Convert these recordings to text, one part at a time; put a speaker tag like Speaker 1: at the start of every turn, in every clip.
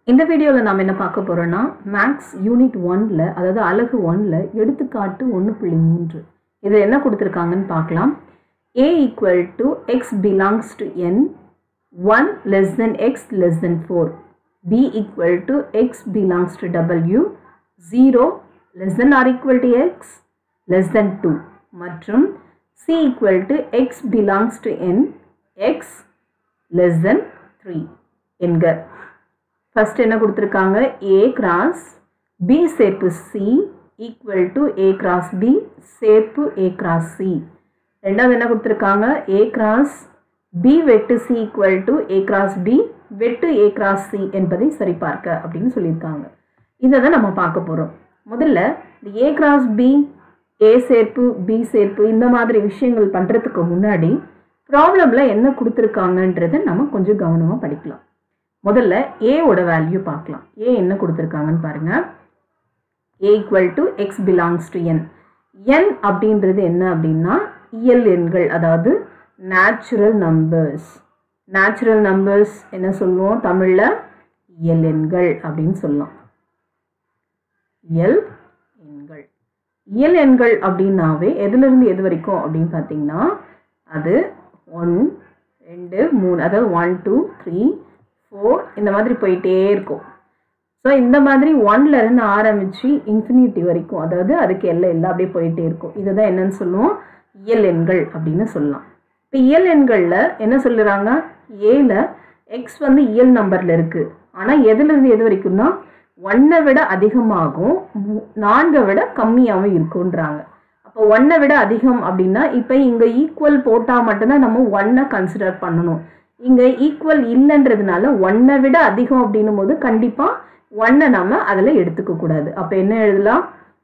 Speaker 1: இந்த வீடியோவில் நாம் என்ன பார்க்க போகிறோன்னா மேக்ஸ் யூனிட் ஒன்ல அதாவது அலகு ஒன்ல எடுத்துக்காட்டு ஒன்று புள்ளி மூன்று இதில் என்ன கொடுத்துருக்காங்கன்னு பார்க்கலாம் A equal to x belongs to N one less than x less than four B equal to x belongs to W zero less than or equal to x less than two மற்றும் C equal to x belongs to N x less than three என்க first என்ன கொடுத்துருக்காங்க A cross B சேர்ப்பு C equal to A cross B சேர்ப்பு A cross C ரெண்டாவது என்ன கொடுத்துருக்காங்க A cross B வெட்டு C equal to A cross B வெட்டு ஏ கிராஸ் சி என்பதை சரிபார்க்க அப்படின்னு சொல்லியிருக்காங்க இதை தான் நம்ம பார்க்க போகிறோம் முதல்ல இந்த ஏ கிராஸ் பி ஏ சேர்ப்பு பி சேர்ப்பு இந்த மாதிரி விஷயங்கள் பண்ணுறதுக்கு முன்னாடி ப்ராப்ளமில் என்ன கொடுத்துருக்காங்கன்றதை நம்ம கொஞ்சம் கவனமாக படிக்கலாம் முதல்ல ஏவோட வேல்யூ பார்க்கலாம் ஏ என்ன கொடுத்துருக்காங்கன்னு பாருங்க A equal to x belongs to N N அப்படின்றது என்ன அப்படின்னா இயல் எண்கள் அதாவது நேச்சுரல் நம்பர்ஸ் நேச்சுரல் நம்பர்ஸ் என்ன சொல்லுவோம் தமிழில் இயல் எண்கள் அப்படின்னு சொல்லலாம் இயல் எண்கள் இயல் எண்கள் அப்படின்னாவே எதுலேருந்து எது வரைக்கும் அப்படின்னு பார்த்தீங்கன்னா அது ஒன் ரெண்டு மூணு அதாவது ஒன் டூ த்ரீ ஃபோர் இந்த மாதிரி போயிட்டே இருக்கும் ஸோ இந்த மாதிரி ஒன்ல இருந்து ஆரம்பித்து இன்ஃபினிட்டி வரைக்கும் அதாவது அதுக்கு எல்லை இல்லை அப்படியே போயிட்டே இருக்கும் இதுதான் என்னன்னு சொல்லுவோம் இயல் எண்கள் அப்படின்னு சொல்லலாம் இப்போ இயல் எண்களில் என்ன சொல்லுறாங்க ஏல எக்ஸ் வந்து இயல் நம்பரில் இருக்குது ஆனால் எதுலேருந்து எது வரைக்கும்னா ஒன்னை விட அதிகமாகும் நான்கை விட கம்மியாகவும் இருக்குன்றாங்க அப்போ ஒன்னை விட அதிகம் அப்படின்னா இப்போ இங்கே ஈக்குவல் போட்டால் மட்டும்தான் நம்ம ஒன்னை கன்சிடர் பண்ணணும் இங்கே ஈக்குவல் இல்லைன்றதுனால ஒன்னை விட அதிகம் அப்படின்னும் போது கண்டிப்பாக ஒன்னை நம்ம அதில் எடுத்துக்க கூடாது அப்போ என்ன எழுதலாம்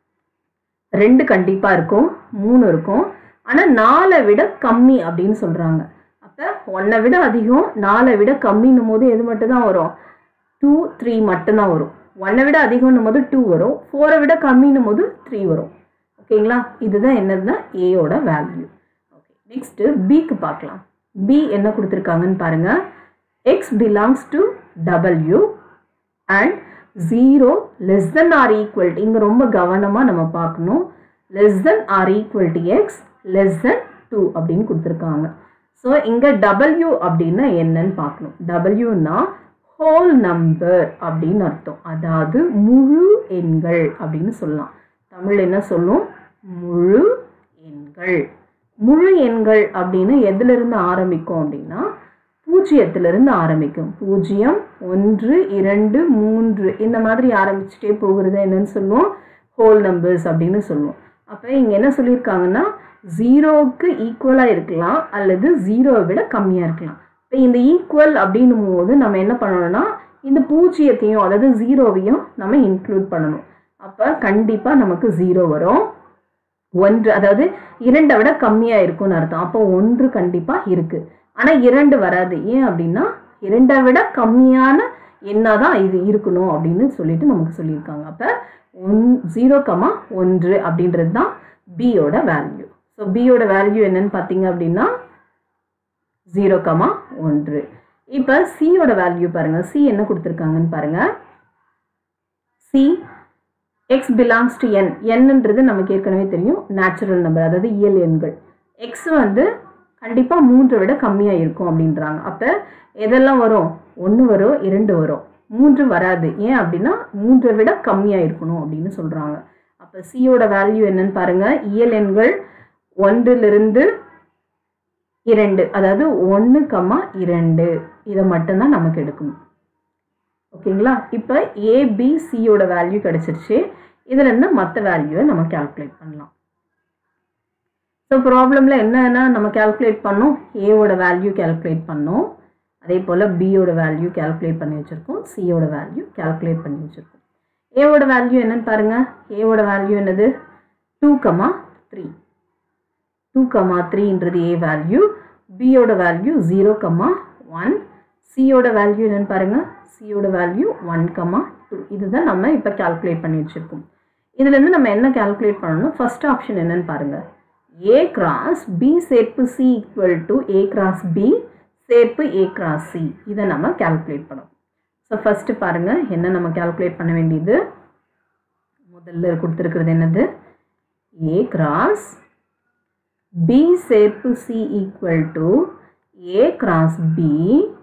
Speaker 1: ரெண்டு கண்டிப்பாக இருக்கும் மூணு இருக்கும் ஆனால் நாலை விட கம்மி அப்படின்னு சொல்கிறாங்க அப்போ ஒன்னை விட அதிகம் நாலை விட கம்மின்னும் போது எது மட்டும் தான் வரும் டூ த்ரீ மட்டும்தான் வரும் ஒன்னை விட அதிகம்னும் போது டூ வரும் ஃபோரை விட கம்மின்னும் போது த்ரீ வரும் ஓகேங்களா இதுதான் என்னதுன்னா ஏயோட வேல்யூ ஓகே நெக்ஸ்ட்டு பிக்கு பார்க்கலாம் பி என்ன கொடுத்துருக்காங்கன்னு பாருங்க x belongs to W and zero less than or equal இங்கே ரொம்ப கவனமாக நம்ம பார்க்கணும் less than or equal to x less than two அப்படின்னு கொடுத்துருக்காங்க ஸோ இங்கே டபிள்யூ அப்படின்னா என்னன்னு பார்க்கணும் டபிள்யூன்னா ஹோல் நம்பர் அப்படின்னு அர்த்தம் அதாவது முழு எண்கள் அப்படின்னு சொல்லலாம் தமிழ் என்ன சொல்லும் முழு எண்கள் முழு எண்கள் அப்படின்னு எதுலேருந்து ஆரம்பிக்கும் அப்படின்னா பூஜ்ஜியத்திலிருந்து ஆரம்பிக்கும் பூஜ்ஜியம் ஒன்று இரண்டு மூன்று இந்த மாதிரி ஆரம்பிச்சுட்டே போகிறது என்னன்னு சொல்லுவோம் ஹோல் நம்பர்ஸ் அப்படின்னு சொல்லுவோம் அப்போ இங்கே என்ன சொல்லியிருக்காங்கன்னா ஜீரோவுக்கு ஈக்குவலாக இருக்கலாம் அல்லது ஜீரோவை விட கம்மியாக இருக்கலாம் இப்போ இந்த ஈக்குவல் அப்படின்னும் போது நம்ம என்ன பண்ணணும்னா இந்த பூஜ்ஜியத்தையும் அதாவது ஜீரோவையும் நம்ம இன்க்ளூட் பண்ணணும் அப்போ கண்டிப்பாக நமக்கு ஜீரோ வரும் ஒன்று அதாவது இரண்டை விட கம்மியாக இருக்கும்னு அர்த்தம் அப்போ ஒன்று கண்டிப்பாக இருக்குது ஆனால் இரண்டு வராது ஏன் அப்படின்னா இரண்டை விட கம்மியான எண்ணாக தான் இது இருக்கணும் அப்படின்னு சொல்லிட்டு நமக்கு சொல்லியிருக்காங்க அப்போ ஒன் ஜீரோ கமா ஒன்று அப்படின்றது தான் பியோட வேல்யூ ஸோ பியோட வேல்யூ என்னன்னு பார்த்தீங்க அப்படின்னா ஜீரோ கமா ஒன்று இப்போ சியோட வேல்யூ பாருங்கள் சி என்ன கொடுத்துருக்காங்கன்னு பாருங்கள் C x belongs to N என்னன்றது நமக்கு ஏற்கனவே தெரியும் நேச்சுரல் நம்பர் அதாவது இயல் எண்கள் எக்ஸ் வந்து கண்டிப்பாக மூன்றை விட கம்மியாக இருக்கும் அப்படின்றாங்க அப்போ எதெல்லாம் வரும் ஒன்று வரும் இரண்டு வரும் மூன்று வராது ஏன் அப்படின்னா மூன்றை விட கம்மியாக இருக்கணும் அப்படின்னு சொல்கிறாங்க அப்போ சியோட வேல்யூ என்னன்னு பாருங்கள் இயல் எண்கள் ஒன்றிலிருந்து இரண்டு அதாவது ஒன்று கம்மா இரண்டு இதை மட்டும்தான் நமக்கு எடுக்கணும் ஓகேங்களா இப்போ ஏபிசியோட வேல்யூ கிடச்சிருச்சு இதுலேருந்து மற்ற வேல்யூவை நம்ம கேல்குலேட் பண்ணலாம் ஸோ ப்ராப்ளமில் என்னன்னா நம்ம கேல்குலேட் பண்ணோம் ஏவோட வேல்யூ கேல்குலேட் பண்ணோம் அதே போல் பியோட வேல்யூ கேல்குலேட் பண்ணி வச்சுருக்கோம் சியோட வேல்யூ கேல்குலேட் பண்ணி வச்சுருக்கோம் ஏவோட வேல்யூ என்னன்னு பாருங்கள் ஏவோட வேல்யூ என்னது two comma three two comma த்ரீன்றது ஏ வேல்யூ பியோட வேல்யூ ஜீரோ கமா ஒன் சியோட வேல்யூ என்னன்னு பாருங்கள் சியோட வேல்யூ ஒன் கமா டூ இதுதான் நம்ம இப்போ கால்குலேட் பண்ணி வச்சுருக்கோம் இதுலேருந்து நம்ம என்ன கால்குலேட் பண்ணணும் ஃபர்ஸ்ட் ஆப்ஷன் என்னன்னு பாருங்கள் ஏ கிராஸ் பி சேர்ப்பு C equal to A cross B சேர்ப்பு ஏ கிராஸ் சி இதை நம்ம கால்குலேட் பண்ணோம் ஸோ ஸோ ஃபஸ்ட்டு பாருங்கள் என்ன நம்ம கால்குலேட் பண்ண வேண்டியது முதல்ல கொடுத்துருக்கிறது என்னது ஏ கிராஸ் பி சேர்ப்பு C equal to A cross B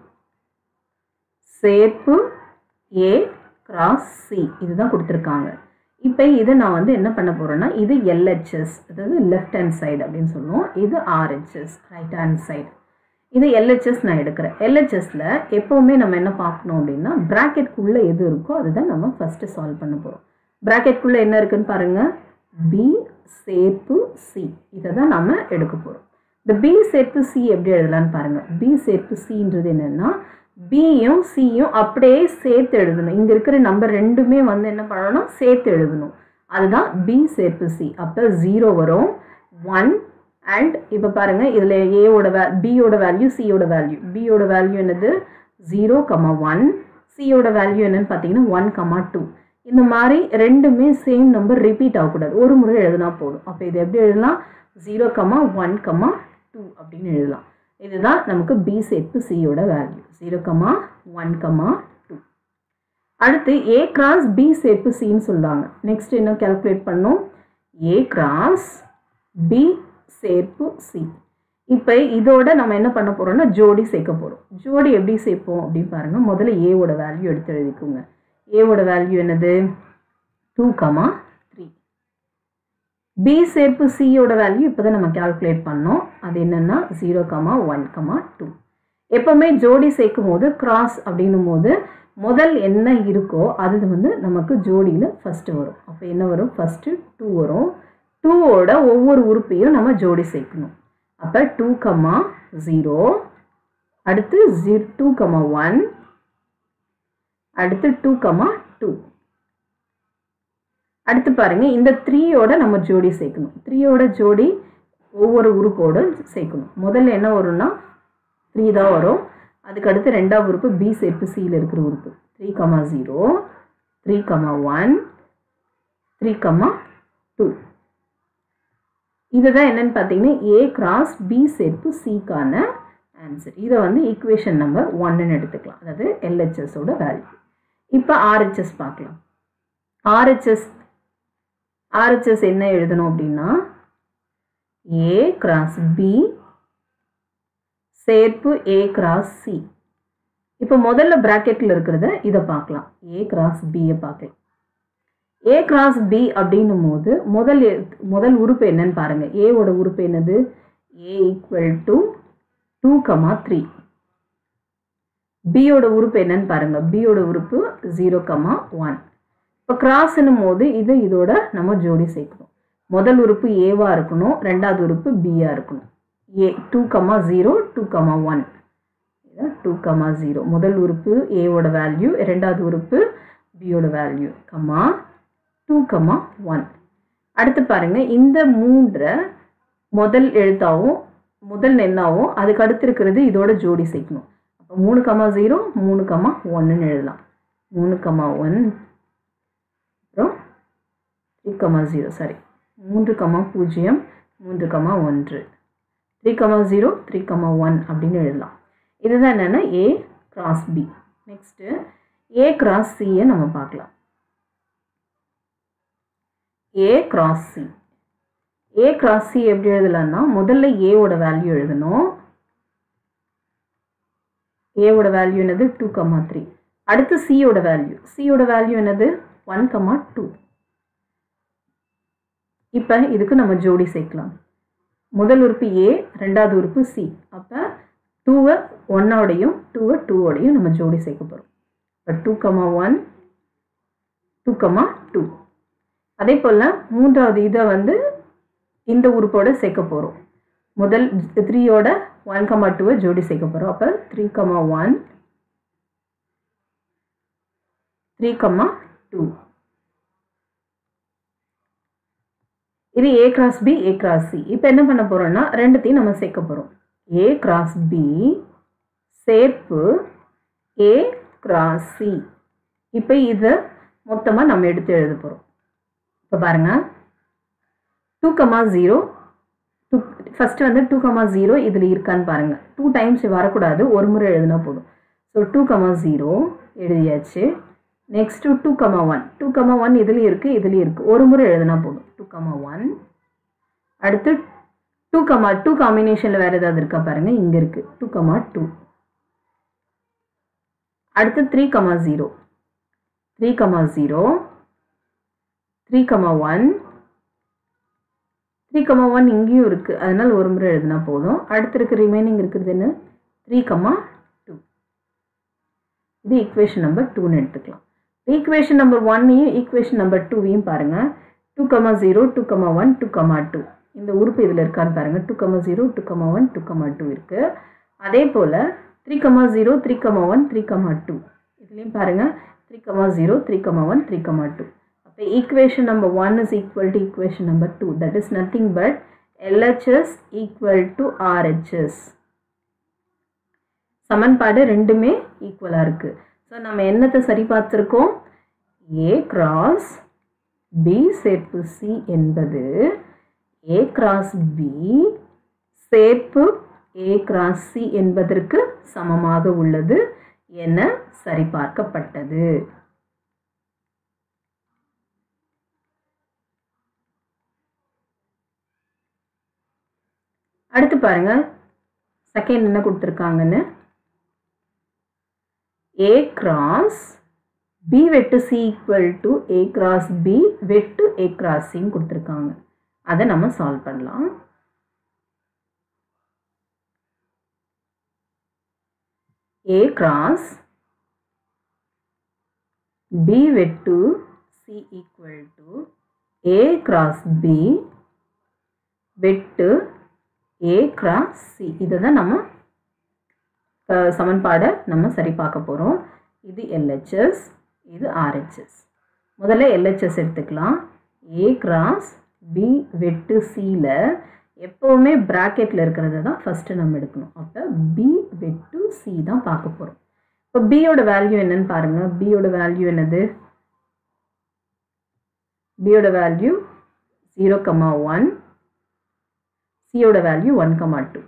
Speaker 1: சேர்ப்பு ஏ கிராஸ் சி இதுதான் கொடுத்துருக்காங்க இப்போ இதை நான் வந்து என்ன பண்ண போகிறேன்னா இது எல்ஹெச்எஸ் அதாவது லெஃப்ட் ஹேண்ட் சைடு அப்படின்னு சொல்லுவோம் இது ஆர்ஹெச்எஸ் ரைட் ஹேண்ட் சைடு இது எல்ஹெச்எஸ் நான் எடுக்கிறேன் எல்ஹெச்எஸில் எப்போவுமே நம்ம என்ன பார்க்கணும் அப்படின்னா ப்ராக்கெட்குள்ளே எது இருக்கோ அதுதான் நம்ம ஃபஸ்ட்டு சால்வ் பண்ண போகிறோம் ப்ராக்கெட்குள்ளே என்ன இருக்குன்னு பாருங்கள் பி சேர்ப்பு சி இதை தான் நம்ம எடுக்க போகிறோம் இந்த பி சேர்ப்பு சி எப்படி எழுதலான்னு பாருங்கள் பி சேர்ப்பு சின்றது என்னென்னா பியும் சியும் அப்படியே சேர்த்து எழுதணும் இங்கே இருக்கிற நம்பர் ரெண்டுமே வந்து என்ன பண்ணணும் சேர்த்து எழுதணும் அதுதான் பி சேர்ப்பு சி அப்போ ஜீரோ வரும் ஒன் அண்ட் இப்போ பாருங்கள் இதில் ஏவோட வே பியோட வேல்யூ சியோட வேல்யூ பியோட வேல்யூ என்னது ஜீரோ கமா ஒன் சியோட வேல்யூ என்னன்னு பார்த்தீங்கன்னா ஒன் கமா டூ இந்த மாதிரி ரெண்டுமே சேம் நம்பர் ரிப்பீட் ஆகக்கூடாது ஒரு முறை எழுதினா போதும் அப்போ இது எப்படி எழுதலாம் zero comma one comma two அப்படின்னு எழுதலாம் இதுதான் நமக்கு பி சேர்ப்பு சியோட value zero comma one comma two அடுத்து ஏ கிராஸ் பி சேர்ப்பு சின்னு சொல்கிறாங்க நெக்ஸ்ட் என்ன கேல்குலேட் பண்ணோம் ஏ கிராஸ் பி சேர்ப்பு சி இப்போ இதோட நம்ம என்ன பண்ண போகிறோம்னா ஜோடி சேர்க்க போகிறோம் ஜோடி எப்படி சேர்ப்போம் அப்படின்னு பாருங்கள் முதல்ல ஏவோட வேல்யூ எடுத்து எழுதிக்கோங்க ஏவோட வேல்யூ என்னது டூ கமா த்ரீ பி சேர்ப்பு சியோட வேல்யூ இப்போ தான் நம்ம கால்குலேட் பண்ணோம் அது என்னென்னா zero comma one comma two எப்போவுமே ஜோடி சேர்க்கும் போது கிராஸ் அப்படின்னும் போது முதல் என்ன இருக்கோ அது வந்து நமக்கு ஜோடியில் ஃபஸ்ட்டு வரும் அப்போ என்ன வரும் ஃபஸ்ட்டு டூ வரும் டூவோட ஒவ்வொரு உறுப்பையும் நம்ம ஜோடி சேர்க்கணும் அப்போ டூ கமா ஜீரோ அடுத்து ஜீ டூ கமா ஒன் அடுத்து டூ கமா டூ அடுத்து பாருங்க இந்த த்ரீயோட நம்ம ஜோடி சேர்க்கணும் த்ரீயோட ஜோடி ஒவ்வொரு உறுப்போட சேர்க்கணும் முதல்ல என்ன வரும்னா த்ரீ தான் வரும் அதுக்கு அடுத்து ரெண்டாவது உறுப்பு பி சேர்ப்பு சியில் இருக்கிற உறுப்பு three comma zero three comma one three comma two இதுதான் என்னன்னு பார்த்தீங்கன்னா ஏ கிராஸ் பி சேர்ப்பு சிக்கான ஆன்சர் இதை வந்து ஈக்குவேஷன் நம்பர் ஒன்னுன்னு எடுத்துக்கலாம் அதாவது எல்ஹெச்எஸோட வேல்யூ இப்போ ஆர்ஹெச்எஸ் பார்க்கலாம் ஆர்ஹெச்எஸ் ஆர்ஹெச்எஸ் என்ன எழுதணும் அப்படின்னா ஏ கிராஸ் பி சேர்ப்பு ஏ கிராஸ் சி இப்போ முதல்ல ப்ராக்கெட்டில் இருக்கிறத இதை பார்க்கலாம் ஏ கிராஸ் பியை பார்க்கலாம் ஏ கிராஸ் பி அப்படின்னும் போது முதல் எழுத்து- முதல் உறுப்பு என்னன்னு பாருங்க ஏவோட உறுப்பு என்னது A equal to two comma three பியோட உறுப்பு என்னன்னு பாருங்க பியோட உறுப்பு ஜீரோ கமா ஒன் இப்போ கிராஸ்னும் போது இது இதோட நம்ம ஜோடி சேர்க்கணும் முதல் உறுப்பு ஏவா இருக்கணும் ரெண்டாவது உறுப்பு பியா இருக்கணும் A two comma zero two comma one two comma zero முதல் உறுப்பு ஏவோட வேல்யூ ரெண்டாவது உறுப்பு பியோட value comma two comma one அடுத்து பாருங்க இந்த மூன்றை முதல் எழுத்தாவும் முதல் எண்ணாவும் அதுக்கு அடுத்து இருக்கிறது இதோட ஜோடி சேர்க்கணும் அப்போ மூணு கமா ஜீரோ மூணு கமா ஒன்றுன்னு எழுதலாம் மூணு கமா ஒன் அப்புறம் த்ரீ கமா ஜீரோ சாரி மூன்று கமா பூஜ்ஜியம் மூன்று கமா ஒன்று three comma zero three comma one அப்படின்னு எழுதலாம் இதுதான் என்னென்னா A cross B next A cross சியை நம்ம பார்க்கலாம் A cross C A cross C எப்படி எழுதலாம்னா முதல்ல ஏவோட வேல்யூ எழுதணும் ஏவோட வேல்யூ என்னது டூ கமா த்ரீ அடுத்து சியோட வேல்யூ சியோட வேல்யூ என்னது ஒன் கமா டூ இப்போ இதுக்கு நம்ம ஜோடி சேர்க்கலாம் முதல் உறுப்பு ஏ ரெண்டாவது உறுப்பு சி அப்போ டூவை ஒன்னோடையும் டூவை டூவோடையும் நம்ம ஜோடி சேர்க்க போகிறோம் இப்போ two comma one two comma two அதே போல் மூன்றாவது இதை வந்து இந்த உறுப்போட சேர்க்க போகிறோம் முதல் த்ரீயோட ஒன் கமா டூவை ஜோடி சேர்க்க போகிறோம் அப்போ three comma one three comma two இது A cross B A cross C இப்போ என்ன பண்ண போகிறோம்னா ரெண்டுத்தையும் நம்ம சேர்க்க போகிறோம் ஏ கிராஸ் பி சேர்ப்பு ஏ கிராஸ் சி இப்போ இதை மொத்தமாக நம்ம எடுத்து எழுத போகிறோம் இப்போ பாருங்கள் two comma zero two first வந்து டூ கமா ஜீரோ இதில் இருக்கான்னு பாருங்கள் டூ டைம்ஸ் வரக்கூடாது ஒரு முறை எழுதினா போதும் ஸோ டூ கமா ஜீரோ எழுதியாச்சு next two comma one two comma one இதுலேயும் இருக்குது இதுலேயும் இருக்குது ஒரு முறை எழுதினா போதும் டூ கமா ஒன் அடுத்து டூ கமா டூ காம்பினேஷனில் வேறு ஏதாவது இருக்கா பாருங்கள் இங்கே இருக்குது டூ கமா டூ அடுத்து three comma zero three comma zero three comma one three comma one இங்கேயும் இருக்குது அதனால் ஒரு முறை எழுதினா போதும் அடுத்து இருக்க ரிமைனிங் இருக்கிறது என்ன த்ரீ கமா டூ இது ஈக்குவேஷன் நம்பர் டூன்னு எடுத்துக்கலாம் ஈக்குவேஷன் நம்பர் ஒன்னையும் ஈக்குவேஷன் நம்பர் டூவையும் பாருங்கள் two comma zero two comma one two comma two இந்த உறுப்பு இதில் இருக்கான்னு பாருங்கள் two comma zero two comma one two comma two இருக்குது அதே போல் three comma zero three comma one three comma two இதுலேயும் பாருங்கள் three comma zero three comma one three comma two அப்போ equation number one is equal to equation number two that is nothing but LHS equal to RHS சமன்பாடு ரெண்டுமே ஈக்குவலாக இருக்குது so நம்ம என்னத்தை சரி பார்த்துருக்கோம் ஏ கிராஸ் பி சேர்ப்பு சி என்பது ஏ கிராஸ் பி சேர்ப்பு ஏ கிராஸ் சி என்பதற்கு சமமாக உள்ளது என சரிபார்க்கப்பட்டது அடுத்து பாருங்க செகண்ட் என்ன கொடுத்துருக்காங்கன்னு ஏ கிராஸ் பி வெட்டு C equal to A cross B வெட்டு ஏ கிராஸ் சின்னு கொடுத்துருக்காங்க அதை நம்ம சால்வ் பண்ணலாம் A cross B வெட்டு C equal to A cross B வெட்டு A cross C இதை தான் நம்ம அஹ், சமன்பாடை நம்ம சரி பார்க்க போகிறோம் இது LHS இது RHS முதல்ல LHS எடுத்துக்கலாம் A cross B வெட்டு சியில் எப்போவுமே ப்ராக்கெட்டில் இருக்கிறத தான் ஃபஸ்ட்டு நம்ம எடுக்கணும் அப்போ பி வெட்டு சி தான் பார்க்க போகிறோம் இப்போ பியோட வேல்யூ என்னன்னு பாருங்கள் பியோட வேல்யூ என்னது பியோட வேல்யூ ஜீரோ கமா ஒன் சியோட வேல்யூ ஒன் கமா டூ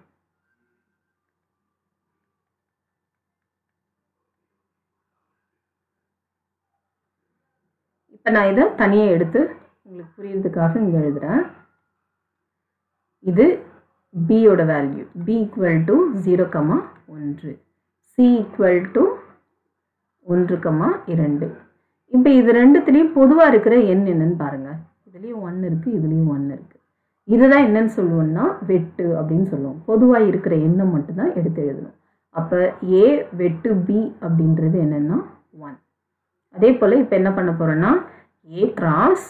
Speaker 1: இப்போ நான் இதை தனியாக எடுத்து உங்களுக்கு புரியறதுக்காக இங்கே எழுதுகிறேன் இது பியோட value B equal to zero comma ஒன்று சி ஈக்குவல் டு ஒன்று கமா இரண்டு இப்போ இது ரெண்டுத்துலேயும் பொதுவாக இருக்கிற எண் என்னன்னு பாருங்கள் இதுலேயும் ஒன்று இருக்குது இதுலேயும் ஒன்று இருக்குது இதுதான் என்னன்னு சொல்லுவோம்னா வெட்டு அப்படின்னு சொல்லுவோம் பொதுவாக இருக்கிற எண்ணை மட்டும்தான் எடுத்து எழுதணும் அப்போ ஏ வெட்டு பி அப்படின்றது என்னென்னா ஒன் அதே போல் இப்போ என்ன பண்ண போகிறோன்னா ஏ கிராஸ்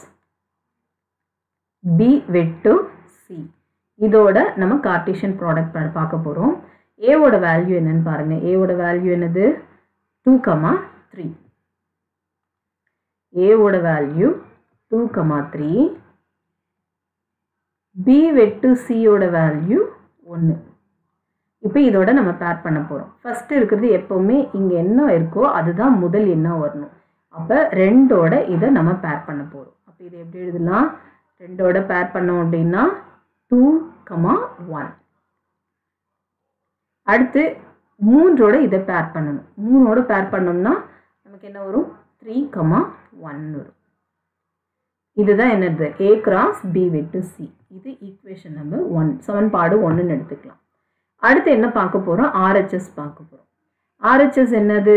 Speaker 1: பி வெட்டு சி இதோட நம்ம கார்டீஷியன் ப்ராடக்ட் பார்க்க போகிறோம் ஏவோட வேல்யூ என்னன்னு பாருங்கள் ஏவோட வேல்யூ என்னது டூ கமா த்ரீ ஏவோட value two comma three B வெட்டு சியோட வேல்யூ ஒன்று இப்போ இதோட நம்ம பேர் பண்ண போகிறோம் ஃபஸ்ட்டு இருக்கிறது எப்போவுமே இங்கே என்ன இருக்கோ அதுதான் முதல் எண்ணம் வரணும் அப்போ ரெண்டோட இதை நம்ம பேர் பண்ண போகிறோம் அப்போ இதை எப்படி எழுதலாம் ரெண்டோட பேர் பண்ணோம் அப்படின்னா டூ கமா ஒன் அடுத்து மூன்றோட இதை பேர் பண்ணணும் மூணோட பேர் பண்ணோம்னா நமக்கு என்ன வரும் த்ரீ கமா ஒன் வரும் இதுதான் என்னது ஏ கிராஸ் பி வெட்டு சி இது ஈக்குவேஷன் நம்பர் ஒன் சமன்பாடு ஒன்றுன்னு எடுத்துக்கலாம் அடுத்து என்ன பார்க்க போகிறோம் ஆர்ஹெச்எஸ் பார்க்க போகிறோம் ஆர்ஹெச்எஸ் என்னது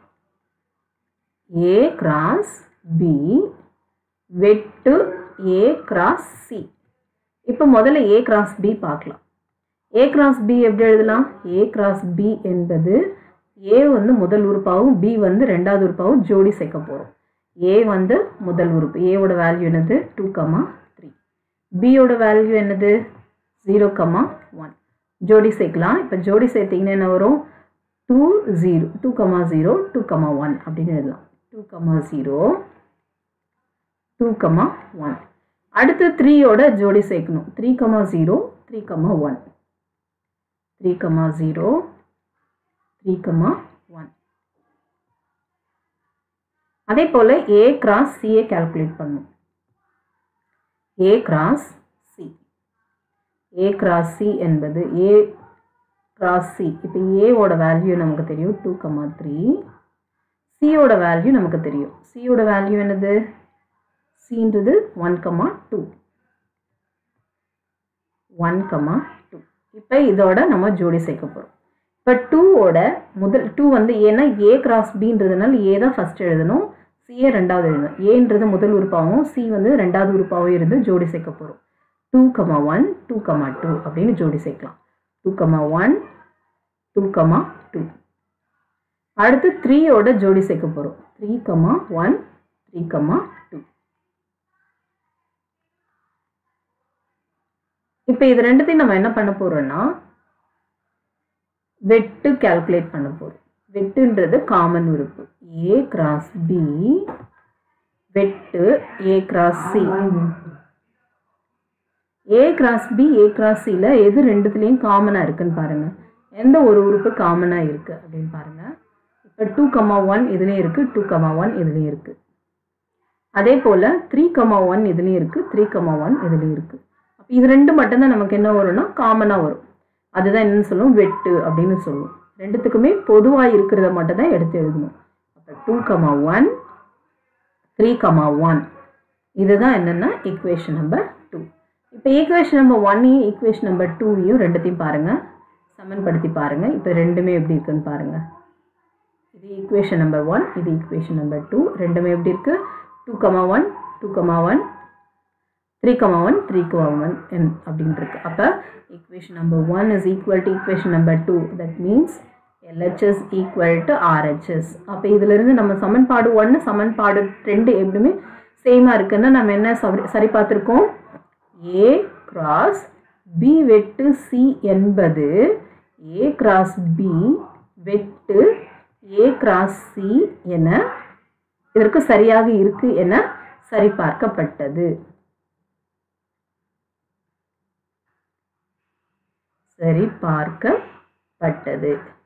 Speaker 1: ஏ கிராஸ் பி வெட்டு ஏ கிராஸ் சி இப்போ முதல்ல ஏ கிராஸ் பி பார்க்கலாம் ஏ கிராஸ் பி எப்படி எழுதலாம் ஏ கிராஸ் பி என்பது ஏ வந்து முதல் உறுப்பாகவும் பி வந்து ரெண்டாவது உறுப்பாகவும் ஜோடி சேர்க்க போகிறோம் ஏ வந்து முதல் உறுப்பு ஏவோட வேல்யூ என்னது டூ கமா த்ரீ பியோட வேல்யூ என்னது ஜீரோ கமா ஒன் ஜோடி சேர்க்கலாம் இப்போ ஜோடி சேர்த்திங்கன்னா என்ன வரும் two zero two comma zero two comma one அப்படின்னு எழுதலாம் two comma zero two comma one அடுத்து த்ரீயோட ஜோடி சேர்க்கணும் three comma zero three comma one three comma zero three comma one அதே போல் ஏ கிராஸ் சியை கால்குலேட் பண்ணும் A cross C A cross C என்பது ஏ கிராஸ் சி இப்போ ஏவோட வேல்யூ நமக்கு தெரியும் டூ கமா த்ரீ சியோட வேல்யூ நமக்கு தெரியும் சியோட வேல்யூ என்னது சின்றது one comma two one comma two இப்போ இதோட நம்ம ஜோடி சேர்க்க போகிறோம் இப்போ டூவோட முதல் டூ வந்து ஏன்னா ஏ கிராஸ் பின்றதுனால ஏ தான் ஃபஸ்ட் எழுதணும் சிஏ ரெண்டாவது எழுதணும் ஏன்றது முதல் உறுப்பாகவும் சி வந்து ரெண்டாவது உறுப்பாகவும் இருந்து ஜோடி சேர்க்க போகிறோம் two comma one two comma two அப்படின்னு ஜோடி சேர்க்கலாம் two comma one two comma two அடுத்து த்ரீயோட ஜோடி சேர்க்க போகிறோம் three comma one three comma two இப்போ இது ரெண்டுத்தையும் நம்ம என்ன பண்ண போகிறோம்னா வெட்டு கால்குலேட் பண்ண போகிறோம் வெட்டுன்றது காமன் உறுப்பு ஏ கிராஸ் பி வெட்டு A cross C A cross B A cross சியில் எது ரெண்டுத்துலேயும் காமனாக இருக்குன்னு பாருங்கள் எந்த ஒரு உறுப்பு காமனாக இருக்குது அப்படின்னு பாருங்கள் இப்போ டூ கமா ஒன் இதுலேயும் இருக்குது டூ கமா ஒன் இதுலேயும் இருக்குது அதே போல் த்ரீ கமா ஒன் இதுலேயும் இருக்குது த்ரீ கமா ஒன் இதுலேயும் இருக்குது அப்போ இது ரெண்டு மட்டும்தான் நமக்கு என்ன வரும்னா காமனாக வரும் அதுதான் என்னன்னு சொல்லுவோம் வெட்டு அப்படின்னு சொல்லுவோம் ரெண்டுத்துக்குமே பொதுவாக இருக்கிறத மட்டும் தான் எடுத்து எழுதணும் அப்போ two comma one three comma one இதுதான் என்னென்னா ஈக்குவேஷன் நம்பர் டூ இப்போ ஈக்குவேஷன் நம்பர் ஒன்னையும் ஈக்குவேஷன் நம்பர் டூவையும் ரெண்டுத்தையும் பாருங்கள் சமன்படுத்தி பாருங்கள் இப்போ ரெண்டுமே எப்படி இருக்குன்னு பாருங்கள் இது ஈக்குவேஷன் நம்பர் ஒன் இது ஈக்குவேஷன் நம்பர் டூ ரெண்டுமே எப்படி இருக்குது two comma one two comma one three comma one three comma one என் அப்படின்னு இருக்கு அப்போ equation number one is equal to equation number two that means LHS equal to RHS அப்போ இதிலிருந்து நம்ம சமன்பாடு ஒன்று சமன்பாடு ரெண்டு எப்படியுமே சேமாக இருக்குன்னா நம்ம என்ன சரி சரி பார்த்துருக்கோம் ஏ கிராஸ் பி வெட்டு சி என்பது ஏ கிராஸ் பி வெட்டு ஏ கிராஸ் சி என இதற்கு சரியாக இருக்கு என சரிபார்க்கப்பட்டது சரிபார்க்கப்பட்டது